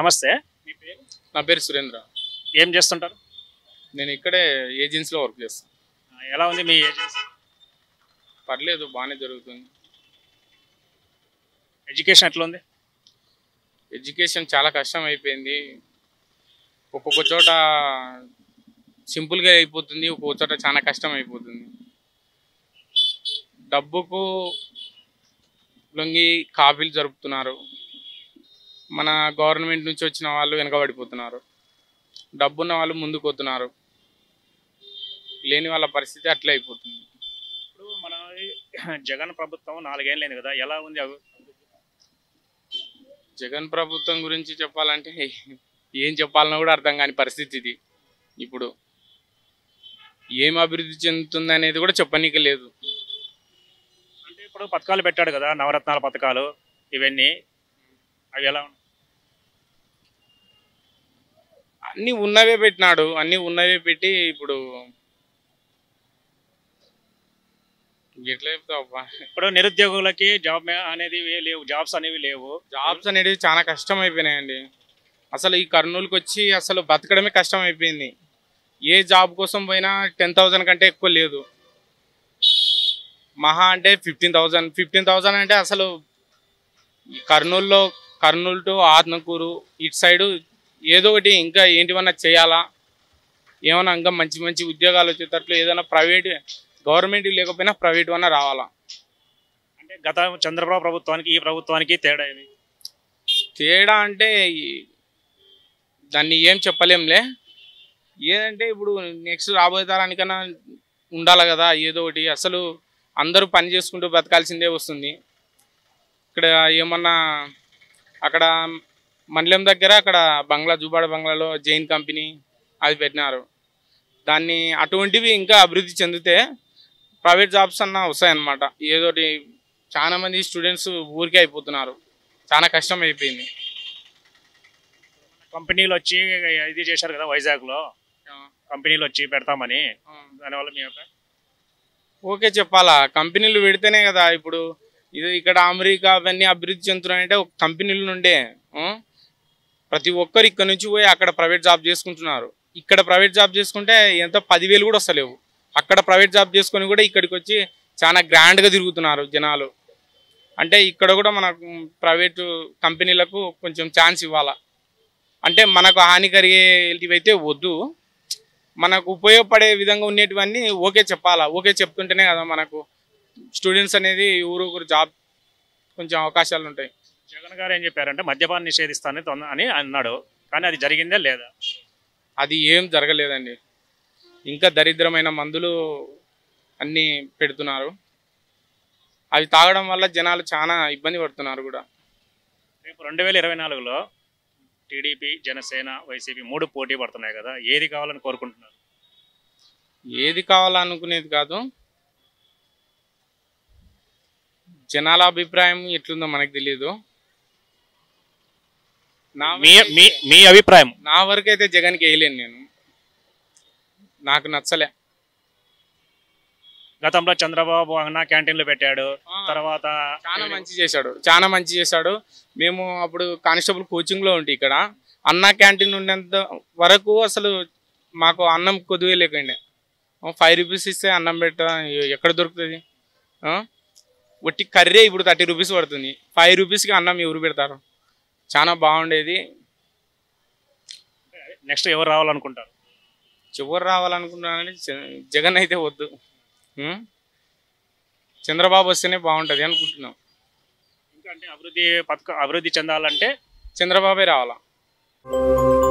నమస్తే మీ పేరు నా పేరు సురేంద్ర ఏం చేస్తుంటారు నేను ఇక్కడే ఏజెన్సీలో వర్క్ చేస్తాను ఆ, ఎలా ఉంది మీ ఏజెన్సీ పర్లేదు బాగానే జరుగుతుంది ఎడ్యుకేషన్ ఎట్లా ఉంది ఎడ్యుకేషన్ చాలా కష్టం అయిపోయింది ఒక్కొక్క చోట సింపుల్గా అయిపోతుంది ఒక్కొక్క చోట చాలా కష్టం అయిపోతుంది డబ్బుకు లొంగి కాపీలు జరుపుతున్నారు మన గవర్నమెంట్ నుంచి వచ్చిన వాళ్ళు వెనకబడిపోతున్నారు డబ్బున్న వాళ్ళు ముందుకు పోతున్నారు లేని వాళ్ళ పరిస్థితి అట్లే అయిపోతుంది ఇప్పుడు మన ఈ జగన్ ప్రభుత్వం నాలుగేళ్ళైంది కదా ఎలా ఉంది అవి జగన్ ప్రభుత్వం గురించి చెప్పాలంటే ఏం చెప్పాలన్నా కూడా అర్థం కాని పరిస్థితి ఇది ఇప్పుడు ఏం అభివృద్ధి చెందుతుంది అనేది కూడా చెప్పనీకి లేదు అంటే ఇప్పుడు పథకాలు పెట్టాడు కదా నవరత్నాల పథకాలు ఇవన్నీ అవి ఎలా ఉన్నాయి అన్నీ ఉన్నవే పెట్టినాడు అన్నీ ఉన్నవే పెట్టి ఇప్పుడు ఎట్లా చెప్తావు అబ్బా ఇప్పుడు నిరుద్యోగులకి జాబ్ మే- అనేది ఏ- లేవు జాబ్స్ అనేవి లేవు జాబ్స్ అనేవి చాలా కష్టం అయిపోయినాయండి అసలు ఈ కర్నూలుకి వచ్చి అసలు బతకడమే కష్టం అయిపోయింది ఏ జాబ్ కోసం పోయినా టెన్ థౌజండ్ కంటే ఎక్కువ లేదు మహా అంటే ఫిఫ్టీన్ థౌజండ్ ఫిఫ్టీన్ థౌజండ్ అంటే అసలు ఈ కర్నూలులో కర్నూలు టు ఆత్మకూరు ఇటు సైడు ఏదో ఒకటి ఇంకా ఏంటివన్నా చేయాలా ఏమన్నా ఇంకా మంచి మంచి ఉద్యోగాలు వచ్చేటట్లు ఏదైనా ప్రైవేట్ గవర్నమెంట్ లేకపోయినా ప్రైవేట్ అన్నా రావాలా అంటే గత చంద్రబాబు ప్రభుత్వానికి ఈ ప్రభుత్వానికి తేడా ఏమి తేడా అంటే ఈ- దాన్ని ఏం చెప్పలేంలే ఏదంటే ఇప్పుడు నెక్స్ట్ రాబోయే తరానికన్నా ఉండాలి కదా ఏదో ఒకటి అసలు అందరూ పని చేసుకుంటూ బతకాల్సిందే వస్తుంది ఇక్కడ ఏమన్నా అక్కడ మండలం దగ్గర అక్కడ బంగ్లా జూబాడ బంగ్లాలో జైన్ కంపెనీ అది పెట్టినారు దాన్ని అటువంటివి ఇంకా అభివృద్ధి చెందితే ప్రైవేట్ జాబ్స్ అన్న వస్తాయన్నమాట ఏదోటి చాలా మంది స్టూడెంట్స్ ఊరికే అయిపోతున్నారు చాలా కష్టం అయిపోయింది కంపెనీలు వచ్చి ఇది చేశారు కదా వైజాగ్లో కంపెనీలు వచ్చి పెడతామని దానివల్ల మీ అభిప్రాయం ఓకే చెప్పాలా కంపెనీలు పెడితేనే కదా ఇప్పుడు ఇది ఇక్కడ అమెరికా అవన్నీ అభివృద్ధి చెందుతున్నాయంటే ఒక కంపెనీల నుండే ఆ? ప్రతి ఒక్కరు ఇక్కడ నుంచి పోయి అక్కడ ప్రైవేట్ జాబ్ చేసుకుంటున్నారు ఇక్కడ ప్రైవేట్ జాబ్ చేసుకుంటే ఎంత పదివేలు కూడా వస్తలేవు అక్కడ ప్రైవేట్ జాబ్ చేసుకొని కూడా ఇక్కడికి వచ్చి చాలా గ్రాండ్గా తిరుగుతున్నారు జనాలు అంటే ఇక్కడ కూడా మనకు ప్రైవేటు కంపెనీలకు కొంచెం ఛాన్స్ ఇవ్వాలా అంటే మనకు హాని కలిగేటివి అయితే వద్దు మనకు ఉపయోగపడే విధంగా ఉండేటివన్నీ ఓకే చెప్పాలా ఓకే చెప్తుంటేనే కదా మనకు స్టూడెంట్స్ అనేది ఊరు ఊరు జాబ్ కొంచెం అవకాశాలు ఉంటాయి జగన్ గారు ఏం చెప్పారంటే మద్యపాన్ని నిషేధిస్తానని తొంద- అని అన్నాడు కానీ అది జరిగిందే లేదా అది ఏం జరగలేదండి ఇంకా దరిద్రమైన మందులు అన్నీ పెడుతున్నారు అవి తాగడం వల్ల జనాలు చాలా ఇబ్బంది పడుతున్నారు కూడా రేపు రెండు వేల ఇరవై నాలుగులో టీడీపీ జనసేన వైసీపీ మూడు పోటీ పడుతున్నాయి కదా ఏది కావాలని కోరుకుంటున్నారు ఏది కావాలనుకునేది కాదు జనాల అభిప్రాయం ఎట్లుందో మనకు తెలియదు నా మీ వరకైతే- మీ మీ అభిప్రాయం నా వరకు అయితే జగన్కి వేయలేను నేను నాకు నచ్చలే గతంలో చంద్రబాబు అన్న క్యాంటీన్లు పెట్టాడు తర్వాత చాలా మంచి చేశాడు చాలా మంచి చేశాడు మేము అప్పుడు కానిస్టేబుల్ కోచింగ్లో ఉంటే ఇక్కడ అన్న క్యాంటీన్ ఉండేంత వరకు అసలు మాకు అన్నం కొద్దిగా లేకుండే ఫైవ్ రూపీస్ ఇస్తే అన్నం పెట్ట ఎక్కడ దొరుకుతుంది ఆ? ఒట్టి కర్రీ ఇప్పుడు థర్టీ రూపీస్ పడుతుంది ఫైవ్ రూపీస్కి అన్నం ఎవరు పెడతారు చాలా బాగుండేది నెక్స్ట్ ఎవరు రావాలనుకుంటారు చివరి రావాలనుకున్నానని జ- జగన్ అయితే వద్దు ఉం? చంద్రబాబు వస్తేనే బాగుంటుంది అనుకుంటున్నాం ఇంకా అంటే అభివృద్ధి పథకం అభివృద్ధి చెందాలంటే చంద్రబాబే రావాలా